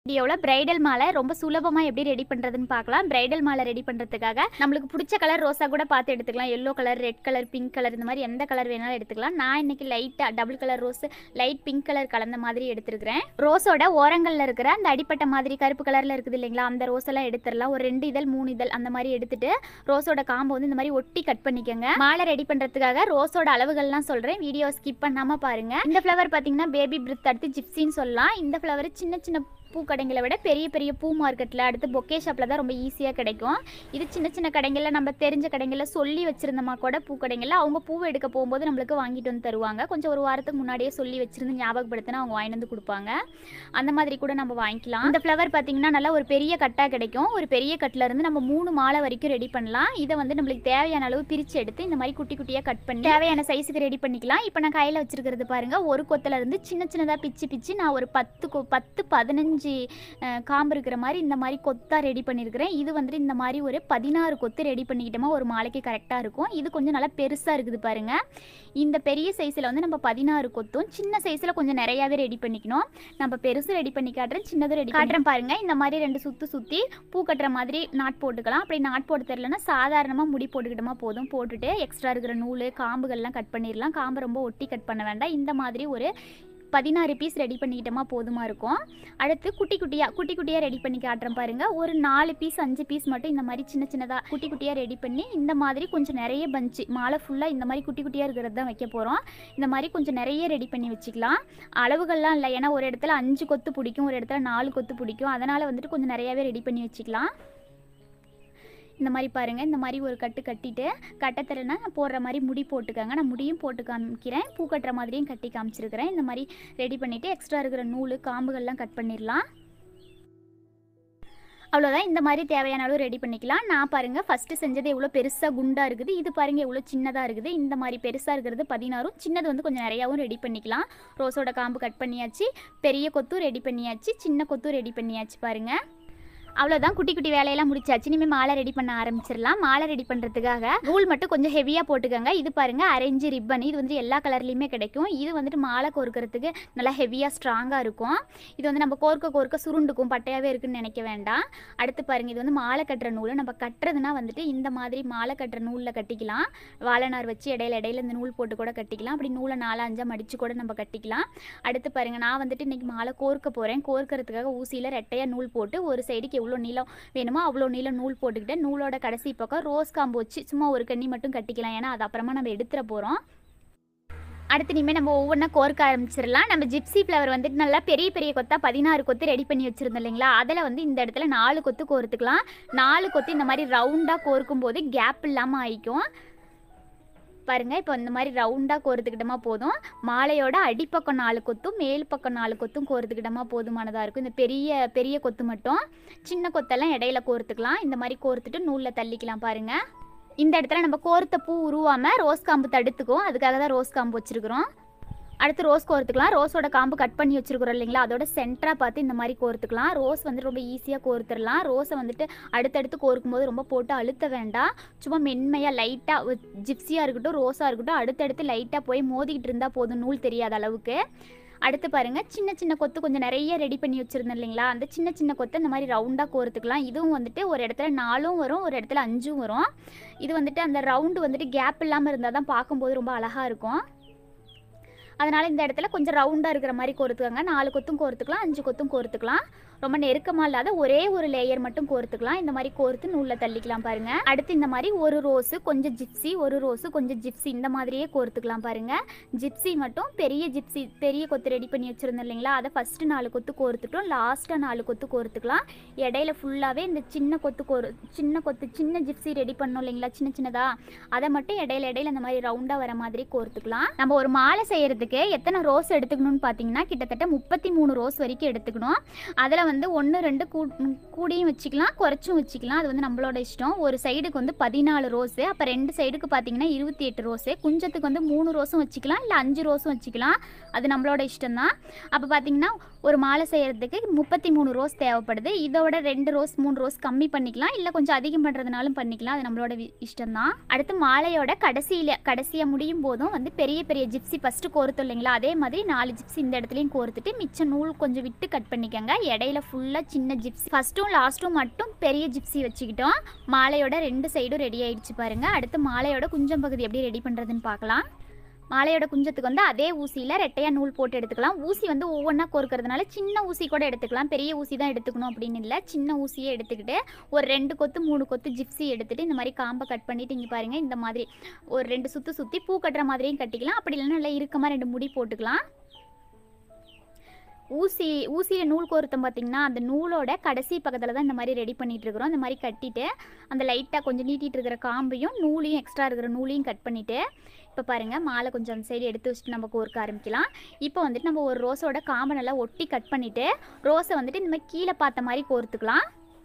வீடியோவில் பிரைடல் மாலை ரொம்ப சுலபமாக எப்படி ரெடி பண்ணுறதுன்னு பார்க்கலாம் பிரைடல் மாலை ரெடி பண்ணுறதுக்காக நம்மளுக்கு பிடிச்ச கலர் ரோஸா கூட பார்த்து எடுத்துக்கலாம் yellow colour red colour pink colour இந்த மாதிரி எந்த கலர் வேணாலும் எடுத்துக்கலாம் நான் இன்னைக்கு லைட்டாக double colour rose light pink colour கலந்த மாதிரி எடுத்துருக்கிறேன் ரோஸோட ஓரங்களில் இருக்கிற அந்த அடிப்பட்ட மாதிரி கருப்பு கலரில் இருக்குது இல்லைங்களா அந்த ரோஸ் எல்லாம் எடுத்துடலாம் ஒரு ரெண்டு இதழ் மூணு இதழ் அந்த மாதிரி எடுத்துட்டு ரோஸோட காம்பை வந்து இந்த மாதிரி ஒட்டி கட் பண்ணிக்கோங்க மாலை ரெடி பண்ணுறதுக்காக ரோஸோட அளவுகள்லாம் சொல்கிறேன் வீடியோ ஸ்கிப் பண்ணாமல் பாருங்க இந்த ஃப்ளவர் பார்த்தீங்கன்னா பேபி பிரித் அடுத்து ஜிப்சின்னு சொல்லலாம் இந்த ஃப்ளவர் சின்ன சின்ன பூ கடைங்களை விட பெரிய பெரிய பூ மார்க்கெட்டில் அடுத்து பொக்கே ஷாப்பில் தான் ரொம்ப ஈஸியாக கிடைக்கும் இது சின்ன சின்ன கடைகளில் நம்ம தெரிஞ்ச கடைகளில் சொல்லி வச்சுருந்தோமா கூட பூ கடைகளில் அவங்க பூவை எடுக்க போகும்போது நம்மளுக்கு வாங்கிட்டு வந்து தருவாங்க கொஞ்சம் ஒரு வாரத்துக்கு முன்னாடியே சொல்லி வச்சிருந்து ஞாபகப்படுத்தினா அவங்க வாங்கிட்டு வந்து கொடுப்பாங்க அந்த மாதிரி கூட நம்ம வாங்கிக்கலாம் இந்த ஃப்ளவர் பார்த்தீங்கன்னா நல்லா ஒரு பெரிய கட்டாக கிடைக்கும் ஒரு பெரிய கட்டில் இருந்து நம்ம மூணு மாலை வரைக்கும் ரெடி பண்ணலாம் இதை வந்து நம்மளுக்கு தேவையான அளவு பிரித்து எடுத்து இந்த மாதிரி குட்டி குட்டியாக கட் பண்ணி தேவையான சைஸுக்கு ரெடி பண்ணிக்கலாம் இப்போ நான் கையில் வச்சிருக்கிறது பாருங்க ஒரு கொத்துல இருந்து சின்ன சின்னதாக பிச்சு பிச்சு நான் ஒரு பத்து கொ- பத்து பதினஞ்சு அஹ், காம்பு இருக்கிற மாதிரி இந்த மாதிரி கொத்தா ரெடி பண்ணியிருக்கிறேன் இது வந்துட்டு இந்த மாதிரி ஒரு பதினாறு கொத்து ரெடி பண்ணிக்கிட்டோமா ஒரு மாலைக்கு கரெக்டாக இருக்கும் இது கொஞ்சம் நல்லா பெருசாக இருக்குது பாருங்க இந்த பெரிய சைஸில் வந்து நம்ம பதினாறு கொத்தும் சின்ன சைஸில் கொஞ்சம் நிறையாவே ரெடி பண்ணிக்கணும் நம்ம பெருசு ரெடி பண்ணி காட்டுறேன் சின்னதும் ரெடி காட்டுறேன் பாருங்க இந்த மாதிரி ரெண்டு சுத்து சுற்றி பூ கட்டுற மாதிரி நாட் போட்டுக்கலாம் அப்படி நாட் போட்டு தெரியலன்னா சாதாரணமாக முடி போட்டுக்கிட்டோமா போதும் போட்டுட்டு எக்ஸ்ட்ரா இருக்கிற நூல் காம்புகள்லாம் கட் பண்ணிடலாம் காம்பு ரொம்ப ஒட்டி கட் பண்ண வேண்டாம் இந்த மாதிரி ஒரு பதினாறு பீஸ் ரெடி பண்ணிக்கிட்டோமா போதுமா இருக்கும் அடுத்து குட்டி குட்டியாக குட்டி குட்டியாக ரெடி பண்ணி காட்டுறேன் பாருங்க ஒரு நாலு பீஸ் அஞ்சு பீஸ் மட்டும் இந்த மாதிரி சின்ன சின்னதாக குட்டி குட்டியாக ரெடி பண்ணி இந்த மாதிரி கொஞ்சம் நிறைய பஞ்சு மாலை ஃபுல்லாக இந்த மாதிரி குட்டி குட்டியாக இருக்கிறது தான் வைக்க போகிறோம் இந்த மாதிரி கொஞ்சம் நிறைய ரெடி பண்ணி வச்சுக்கலாம் அளவுகள்லாம் இல்லை ஏன்னா ஒரு இடத்துல அஞ்சு கொத்து பிடிக்கும் ஒரு இடத்துல நாலு கொத்து பிடிக்கும் அதனால் வந்துட்டு கொஞ்சம் நிறையாவே ரெடி பண்ணி வச்சுக்கலாம் இந்த மாதிரி பாருங்கள் இந்த மாதிரி ஒரு கட்டு கட்டிட்டு கட்டத்திலனா போடுற மாதிரி முடி போட்டுக்கோங்க நான் முடியும் போட்டு காமிக்கிறேன் பூ கட்டுற மாதிரியும் கட்டி காமிச்சிருக்கிறேன் இந்த மாதிரி ரெடி பண்ணிவிட்டு எக்ஸ்ட்ரா இருக்கிற நூல் காம்புகள்லாம் கட் பண்ணிடலாம் அவ்வளோதான் இந்த மாதிரி தேவையான அளவு ரெடி பண்ணிக்கலாம் நான் பாருங்கள் ஃபஸ்ட்டு செஞ்சது எவ்வளோ பெருசாக குண்டாக இருக்குது இது பாருங்கள் எவ்வளோ சின்னதாக இருக்குது இந்த மாதிரி பெருசாக இருக்கிறது பதினாறும் சின்னது வந்து கொஞ்சம் நிறையாவும் ரெடி பண்ணிக்கலாம் ரோஸோட காம்பு கட் பண்ணியாச்சு பெரிய கொத்தும் ரெடி பண்ணியாச்சு சின்ன கொத்தும் ரெடி பண்ணியாச்சு பாருங்கள் அவ்வளோதான் குட்டி குட்டி வேலையெல்லாம் முடிச்சாச்சு இனிமேல் மாலை ரெடி பண்ண ஆரம்பிச்சிடலாம் மாலை ரெடி பண்ணுறதுக்காக நூல் மட்டும் கொஞ்சம் ஹெவியாக போட்டுக்கோங்க இது பாருங்க அரேஞ்சு ரிப்பன் இது வந்து எல்லா கலர்லேயுமே கிடைக்கும் இது வந்துட்டு மாலை கோர்க்கறதுக்கு நல்லா ஹெவியாக ஸ்ட்ராங்காக இருக்கும் இது வந்து நம்ம கோர்க்க கோர்க்க சுருண்டுக்கும் பட்டையாகவே இருக்குன்னு நினைக்க வேண்டாம் அடுத்து பாருங்க இது வந்து மாலை கட்டுற நூல் நம்ம கட்டுறதுனா வந்துட்டு இந்த மாதிரி மாலை கட்டுற நூலில் கட்டிக்கலாம் வாழைநார் வச்சு இடையில இடையில இந்த நூல் போட்டு கூட கட்டிக்கலாம் அப்படி நூலை நாலு அஞ்சா மடிச்சு கூட நம்ம கட்டிக்கலாம் அடுத்து பாருங்க நான் வந்துட்டு இன்னைக்கு மாலை கோர்க்க போகிறேன் கோர்க்கறதுக்காக ஊசியில் ரெட்டையாக நூல் போட்டு ஒரு சைடுக்கு எவ்வளோ நீளம் வேணுமோ அவ்வளோ நீளம் நூல் போட்டுக்கிட்டு நூலோட கடைசி பக்கம் ரோஸ் காம்பு வச்சு சும்மா ஒரு கண்ணி மட்டும் கட்டிக்கலாம் ஏன்னா அது அப்புறமா நம்ம எடுத்துட போகிறோம் அடுத்து இனிமேல் நம்ம ஒவ்வொன்றா கோர்க்க ஆரம்பிச்சிடலாம் நம்ம ஜிப்சி ஃப்ளவர் வந்துட்டு நல்லா பெரிய பெரிய கொத்தா பதினாறு கொத்து ரெடி பண்ணி வச்சுருந்தோம் இல்லைங்களா அதில் வந்து இந்த இடத்துல நாலு கொத்து கோர்த்துக்கலாம் நாலு கொத்து இந்த மாதிரி ரவுண்டாக கோர்க்கும் போது கேப் இல்லாமல் ஆயிக்கும் பாருங்க இப்போ இந்த மாதிரி ரவுண்டாக கோர்த்துக்கிட்டோமா போதும் மாலையோட அடிப்பக்கம் நாலு கொத்தும் மேல் பக்கம் நாலு கொத்தும் கோர்த்துக்கிட்டோமா போதுமானதாக இருக்கும் இந்த பெரிய பெரிய கொத்து மட்டும் சின்ன கொத்தெல்லாம் இடையில கோர்த்துக்கலாம் இந்த மாதிரி கோர்த்துட்டு நூலில் தள்ளிக்கலாம் பாருங்க இந்த இடத்துல நம்ம கோர்த்த பூ உருவாம ரோஸ் காம்பு தடுத்துக்கும் அதுக்காக தான் ரோஸ் காம்பு வச்சிருக்கிறோம் அடுத்து ரோஸ் கோர்த்துக்கலாம் ரோஸோட காம்பு கட் பண்ணி வச்சிருக்கிறோம் இல்லைங்களா அதோட சென்டராக பார்த்து இந்த மாதிரி கோர்த்துக்கலாம் ரோஸ் வந்து ரொம்ப ஈஸியாக கோர்த்துடலாம் ரோஸை வந்துட்டு அடுத்தடுத்து கோர்க்கும் போது ரொம்ப போட்டு அழுத்த வேண்டாம் சும்மா மென்மையாக லைட்டாக ஜிப்ஸியாக இருக்கட்டும் ரோஸாக இருக்கட்டும் அடுத்தடுத்து லைட்டாக போய் மோதிக்கிட்டு இருந்தால் போதும் நூல் தெரியாத அளவுக்கு அடுத்து பாருங்க சின்ன சின்ன கொத்து கொஞ்சம் நிறைய ரெடி பண்ணி வச்சுருந்தேன் இல்லைங்களா அந்த சின்ன சின்ன கொத்து இந்த மாதிரி ரவுண்டாக கோர்த்துக்கலாம் இதுவும் வந்துட்டு ஒரு இடத்துல நாலும் வரும் ஒரு இடத்துல அஞ்சும் வரும் இது வந்துட்டு அந்த ரவுண்டு வந்துட்டு கேப் இல்லாமல் இருந்தால் தான் பார்க்கும்போது ரொம்ப அழகாக இருக்கும் அதனால் இந்த இடத்துல கொஞ்சம் ரவுண்டாக இருக்கிற மாதிரி கோர்த்துக்கோங்க நாலு கொத்தும் கோர்த்துக்கலாம் அஞ்சு கொத்தும் கோர்த்துக்கலாம் ரொம்ப நெருக்கமாக இல்லாத ஒரே ஒரு லேயர் மட்டும் கோர்த்துக்கலாம் இந்த மாதிரி கோர்த்து நூலில் தள்ளிக்கலாம் பாருங்க அடுத்து இந்த மாதிரி ஒரு ரோஸு கொஞ்சம் ஜிப்ஸி ஒரு ரோஸு கொஞ்சம் ஜிப்ஸி இந்த மாதிரியே கோர்த்துக்கலாம் பாருங்க ஜிப்ஸி மட்டும் பெரிய ஜிப்ஸி பெரிய கொத்து ரெடி பண்ணி வச்சுருந்தோம் இல்லைங்களா அதை ஃபஸ்ட்டு நாலு கொத்து கோர்த்துட்டோம் லாஸ்ட்டாக நாலு கொத்து கோர்த்துக்கலாம் இடையில ஃபுல்லாகவே இந்த சின்ன கொத்து கோர் சின்ன கொத்து சின்ன ஜிப்ஸி ரெடி பண்ணோம் இல்லைங்களா சின்ன சின்னதாக அதை மட்டும் இடையில இடையில இந்த மாதிரி ரவுண்டாக வர மாதிரி கோர்த்துக்கலாம் நம்ம ஒரு மாலை செய்யறதுக்கு எத்தனை ரோஸ் எடுத்துக்கணும்னு பார்த்தீங்கன்னா கிட்டத்தட்ட முப்பத்தி மூணு ரோஸ் வரைக்கும் எடுத்துக்கணும் அதில் வந்து ஒன்று ரெண்டு கூ கூடியும் வச்சுக்கலாம் குறைச்சும் வச்சுக்கலாம் அது வந்து நம்மளோட இஷ்டம் ஒரு சைடுக்கு வந்து பதினாலு ரோஸு அப்போ ரெண்டு சைடுக்கு பார்த்தீங்கன்னா இருபத்தி எட்டு ரோஸு குஞ்சத்துக்கு வந்து மூணு ரோஸும் வச்சுக்கலாம் இல்லை அஞ்சு ரோஸும் வச்சுக்கலாம் அது நம்மளோட இஷ்டம்தான் அப்போ பார்த்தீங்கன்னா ஒரு மாலை செய்கிறதுக்கு முப்பத்தி மூணு ரோஸ் தேவைப்படுது இதோட ரெண்டு ரோஸ் மூணு ரோஸ் கம்மி பண்ணிக்கலாம் இல்லை கொஞ்சம் அதிகம் பண்ணுறதுனாலும் பண்ணிக்கலாம் அது நம்மளோட வி- இஷ்டம்தான் அடுத்து மாலையோட கடைசியில் கடைசியாக முடியும் போதும் வந்து பெரிய பெரிய ஜிப்ஸி ஃபஸ்ட்டு கோர்த்தோம் இல்லைங்களா அதே மாதிரி நாலு ஜிப்ஸி இந்த இடத்துலையும் கோர்த்துட்டு மிச்சம் நூல் கொஞ்சம் விட்டு கட் பண்ணிக்கோங்க இடையில கீழே ஃபுல்லாக சின்ன ஜிப்ஸி ஃபஸ்ட்டும் லாஸ்ட்டும் மட்டும் பெரிய ஜிப்ஸி வச்சுக்கிட்டோம் மாலையோட ரெண்டு சைடும் ரெடி ஆயிடுச்சு பாருங்கள் அடுத்து மாலையோட குஞ்சம் பகுதி எப்படி ரெடி பண்ணுறதுன்னு பார்க்கலாம் மாலையோட குஞ்சத்துக்கு வந்து அதே ஊசியில் ரெட்டையாக நூல் போட்டு எடுத்துக்கலாம் ஊசி வந்து ஒவ்வொன்றா கோர்க்கறதுனால சின்ன ஊசி கூட எடுத்துக்கலாம் பெரிய ஊசி தான் எடுத்துக்கணும் அப்படின்னு இல்லை சின்ன ஊசியே எடுத்துக்கிட்டு ஒரு ரெண்டு கொத்து மூணு கொத்து ஜிப்ஸி எடுத்துகிட்டு இந்த மாதிரி காம்பை கட் பண்ணிவிட்டு இங்கே பாருங்கள் இந்த மாதிரி ஒரு ரெண்டு சுற்று சுற்றி பூ கட்டுற மாதிரியும் கட்டிக்கலாம் அப்படி இல்லைன்னா நல்லா இறுக்கமாக ரெண்டு முடி போட்டுக்கலாம் ஊசி ஊசியில் நூல் கோர்த்தம் பார்த்திங்கன்னா அந்த நூலோட கடைசி பக்கத்தில் தான் இந்த மாதிரி ரெடி பண்ணிகிட்டு இருக்கிறோம் இந்த மாதிரி கட்டிட்டு அந்த லைட்டாக கொஞ்சம் நீட்டிகிட்டு இருக்கிற காம்பையும் நூலையும் எக்ஸ்ட்ரா இருக்கிற நூலையும் கட் பண்ணிவிட்டு இப்போ பாருங்கள் மாலை கொஞ்சம் அந்த சைடு எடுத்து வச்சுட்டு நம்ம கோர்க்க ஆரம்பிக்கலாம் இப்போ வந்துட்டு நம்ம ஒரு ரோஸோட காம்பை நல்லா ஒட்டி கட் பண்ணிவிட்டு ரோஸை வந்துட்டு இந்த மாதிரி கீழே பார்த்த மாதிரி கோர்த்துக்கலாம்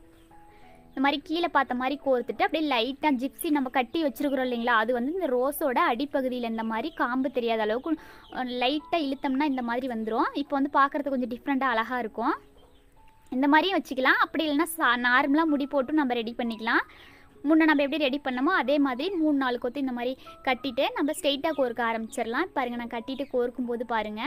இந்த மாதிரி கீழே பார்த்த மாதிரி கோர்த்துட்டு அப்படியே லைட்டாக ஜிப்ஸி நம்ம கட்டி வச்சுருக்குறோம் இல்லைங்களா அது வந்து இந்த ரோஸோட அடிப்பகுதியில் இந்த மாதிரி காம்பு தெரியாத அளவுக்கு லைட்டாக இழுத்தோம்னா இந்த மாதிரி வந்துடும் இப்போ வந்து பார்க்குறதுக்கு கொஞ்சம் டிஃப்ரெண்ட்டாக அழகாக இருக்கும் இந்த மாதிரியும் வச்சுக்கலாம் அப்படி இல்லைன்னா சா நார்மலாக முடி போட்டு நம்ம ரெடி பண்ணிக்கலாம் முன்னே நம்ம எப்படி ரெடி பண்ணமோ அதே மாதிரி மூணு நாலு கொத்து இந்த மாதிரி கட்டிட்டு நம்ம ஸ்ட்ரெயிட்டாக கோர்க்க ஆரம்பிச்சிடலாம் பாருங்கள் நான் கட்டிட்டு கோர்க்கும் போது பாருங்கள்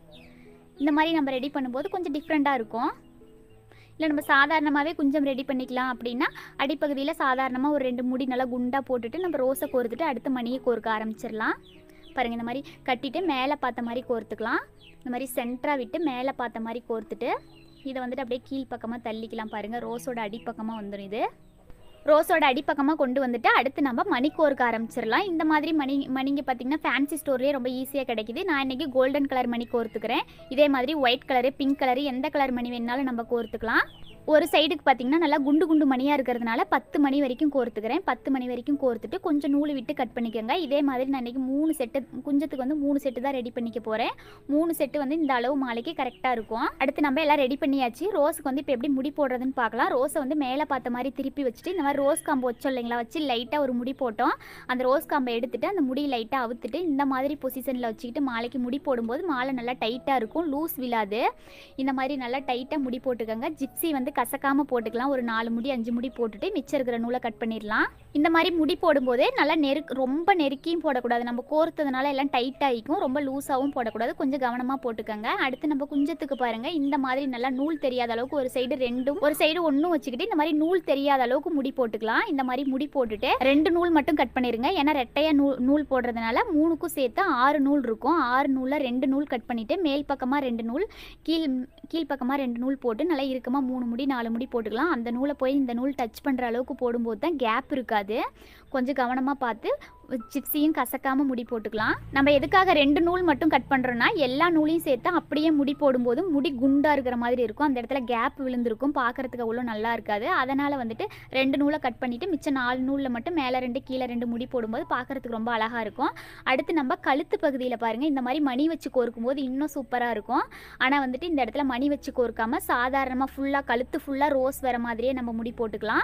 இந்த மாதிரி நம்ம ரெடி பண்ணும்போது கொஞ்சம் டிஃப்ரெண்ட்டாக இருக்கும் இல்லை நம்ம சாதாரணமாகவே கொஞ்சம் ரெடி பண்ணிக்கலாம் அப்படின்னா அடிப்பகுதியில் சாதாரணமாக ஒரு ரெண்டு முடி நல்லா குண்டாக போட்டுட்டு நம்ம ரோஸை கோர்த்துட்டு அடுத்த மணியை கோர்க்க ஆரம்பிச்சிடலாம் பாருங்கள் இந்த மாதிரி கட்டிட்டு மேலே பார்த்த மாதிரி கோர்த்துக்கலாம் இந்த மாதிரி சென்டராக விட்டு மேலே பார்த்த மாதிரி கோர்த்துட்டு இதை வந்துட்டு அப்படியே கீழ்ப்பக்கமாக தள்ளிக்கலாம் பாருங்கள் ரோஸோட அடிப்பக்கமாக வந்துடும் இது ரோஸோட அடிப்பக்கமாக கொண்டு வந்துட்டு அடுத்து நம்ம மணி கோர்க்க ஆரம்பிச்சிடலாம் இந்த மாதிரி மணி மணிங்க பார்த்தீங்கன்னா ஃபேன்சி ஸ்டோர்லேயே ரொம்ப ஈஸியாக கிடைக்குது நான் இன்றைக்கி கோல்டன் கலர் மணி கோர்த்துக்கிறேன் இதே மாதிரி ஒயிட் கலரு பிங்க் கலரு எந்த கலர் மணி வேணாலும் நம்ம கோர்த்துக்கலாம் ஒரு சைடுக்கு பார்த்தீங்கன்னா நல்லா குண்டு குண்டு மணியாக இருக்கிறதுனால பத்து மணி வரைக்கும் கோர்த்துக்கிறேன் பத்து மணி வரைக்கும் கோர்த்துட்டு கொஞ்சம் நூல் விட்டு கட் பண்ணிக்கோங்க இதே மாதிரி நான் இன்றைக்கி மூணு செட்டு குஞ்சத்துக்கு வந்து மூணு செட்டு தான் ரெடி பண்ணிக்க போகிறேன் மூணு செட்டு வந்து இந்த அளவு மாலைக்கு கரெக்டாக இருக்கும் அடுத்து நம்ம எல்லாம் ரெடி பண்ணியாச்சு ரோஸுக்கு வந்து இப்போ எப்படி முடி போடுறதுன்னு பார்க்கலாம் ரோஸை வந்து மேலே பார்த்த மாதிரி திருப்பி வச்சுட்டு இந்த மாதிரி ரோஸ் காம்பு வச்சோம் இல்லைங்களா வச்சு லைட்டாக ஒரு முடி போட்டோம் அந்த ரோஸ் காம்பை எடுத்துட்டு அந்த முடி லைட்டாக அவுத்துட்டு இந்த மாதிரி பொசிஷனில் வச்சுக்கிட்டு மாலைக்கு முடி போடும்போது மாலை நல்லா டைட்டாக இருக்கும் லூஸ் விழாது இந்த மாதிரி நல்லா டைட்டாக முடி போட்டுக்கோங்க ஜிப்ஸி வந்து கசக்காமல் போட்டுக்கலாம் ஒரு நாலு முடி அஞ்சு முடி போட்டுட்டு மிச்சம் இருக்கிற நூலை கட் பண்ணிடலாம் இந்த மாதிரி முடி போடும்போதே நல்லா நெருக் ரொம்ப நெருக்கியும் போடக்கூடாது நம்ம கோர்த்ததுனால எல்லாம் டைட் ஆகிக்கும் ரொம்ப லூஸாகவும் போடக்கூடாது கொஞ்சம் கவனமாக போட்டுக்கோங்க அடுத்து நம்ம குஞ்சத்துக்கு பாருங்கள் இந்த மாதிரி நல்லா நூல் தெரியாத அளவுக்கு ஒரு சைடு ரெண்டும் ஒரு சைடு ஒன்றும் வச்சுக்கிட்டு இந்த மாதிரி நூல் தெரியாத அளவுக்கு முடி போட்டுக்கலாம் இந்த மாதிரி முடி போட்டுட்டு ரெண்டு நூல் மட்டும் கட் பண்ணிருங்க ஏன்னா ரெட்டையாக நூல் நூல் போடுறதுனால மூணுக்கும் சேர்த்து ஆறு நூல் இருக்கும் ஆறு நூலில் ரெண்டு நூல் கட் பண்ணிவிட்டு மேல் பக்கமாக ரெண்டு நூல் கீழ் கீழ்ப்பக்கமாக ரெண்டு நூல் போட்டு நல்லா இறுக்கமாக மூணு முடி நாலு முடி போட்டுக்கலாம் அந்த நூலை போய் இந்த நூல் டச் பண்ணுற அளவுக்கு போடும்போது தான் கேப் இருக்காது கொஞ்சம் கவனமாக பார்த்து சிப்ஸையும் கசக்காமல் முடி போட்டுக்கலாம் நம்ம எதுக்காக ரெண்டு நூல் மட்டும் கட் பண்ணுறோன்னா எல்லா நூலையும் சேர்த்து அப்படியே முடி போடும்போது முடி குண்டாக இருக்கிற மாதிரி இருக்கும் அந்த இடத்துல கேப் விழுந்திருக்கும் பார்க்குறதுக்கு அவ்வளோ நல்லா இருக்காது அதனால் வந்துட்டு ரெண்டு நூலை கட் பண்ணிவிட்டு மிச்சம் நாலு நூலில் மட்டும் மேலே ரெண்டு கீழே ரெண்டு முடி போடும்போது பார்க்குறதுக்கு ரொம்ப அழகாக இருக்கும் அடுத்து நம்ம கழுத்து பகுதியில் பாருங்கள் இந்த மாதிரி மணி வச்சு கோர்க்கும் போது இன்னும் சூப்பராக இருக்கும் ஆனால் வந்துட்டு இந்த இடத்துல மணி வச்சு கோர்க்காமல் சாதாரணமாக ஃபுல்லாக கழுத்து ஃபுல்லாக ரோஸ் வர மாதிரியே நம்ம முடி போட்டுக்கலாம்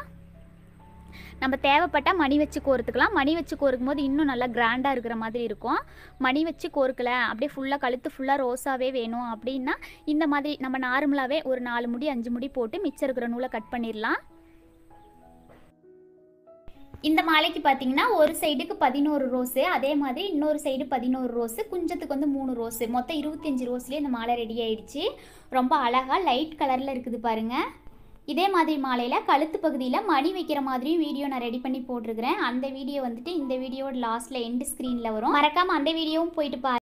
நம்ம தேவைப்பட்டால் மணி வச்சு கோர்த்துக்கலாம் மணி வச்சு கோர்க்கும் போது இன்னும் நல்லா கிராண்டாக இருக்கிற மாதிரி இருக்கும் மணி வச்சு கோர்க்கல அப்படியே ஃபுல்லாக கழுத்து ஃபுல்லாக ரோஸாகவே வேணும் அப்படின்னா இந்த மாதிரி நம்ம நார்மலாகவே ஒரு நாலு முடி அஞ்சு முடி போட்டு மிச்சம் இருக்கிற நூலை கட் பண்ணிடலாம் இந்த மாலைக்கு பார்த்தீங்கன்னா ஒரு சைடுக்கு பதினோரு ரோஸு அதே மாதிரி இன்னொரு சைடு பதினோரு ரோஸு குஞ்சத்துக்கு வந்து மூணு ரோஸு மொத்தம் இருபத்தஞ்சி ரோஸ்லேயே இந்த மாலை ரெடி ஆயிடுச்சு ரொம்ப அழகாக லைட் கலரில் இருக்குது பாருங்கள் இதே மாதிரி மாலையில் கழுத்து பகுதியில் மணி வைக்கிற மாதிரியும் வீடியோ நான் ரெடி பண்ணி போட்டிருக்கிறேன் அந்த வீடியோ வந்துட்டு இந்த வீடியோட லாஸ்ட்டில் எண்டு ஸ்க்ரீனில் வரும் மறக்காமல் அந்த வீடியோவும் போயிட்டு பாருங்க